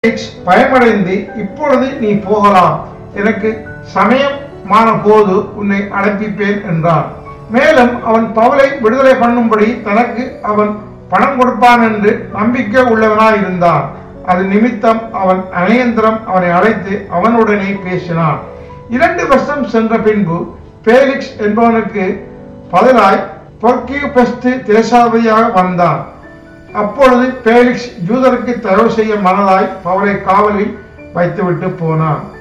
Felix பயமடைந்து இப்பொழுது நீ போகலாம் எனக்கு சமயமான போது உன்னை அழைப்பிப்பேன் என்றான் மேலும் அவன் பவுலை விடுதலை பண்ணும்படி தனக்கு அவன் பணம் கொடுப்பான் என்று நம்பிக்கை உள்ளவனாய் இருந்தான் அது நிமித்தம் அவன் அநேந்திரம் அவனை அழைத்து அவனுடனே பேசினான் இரண்டு வருஷம் சென்ற பின்பு பேலிக்ஸ் என்பவனுக்கு பதிலாய் பொர்க்கியூபெஸ்து தேசாதிபதியாக வந்தான் அப்பொழுது பேலிக்ஸ் யூதருக்கு தயவு செய்ய மனதாய் பவுலை காவலில் வைத்துவிட்டு போனான்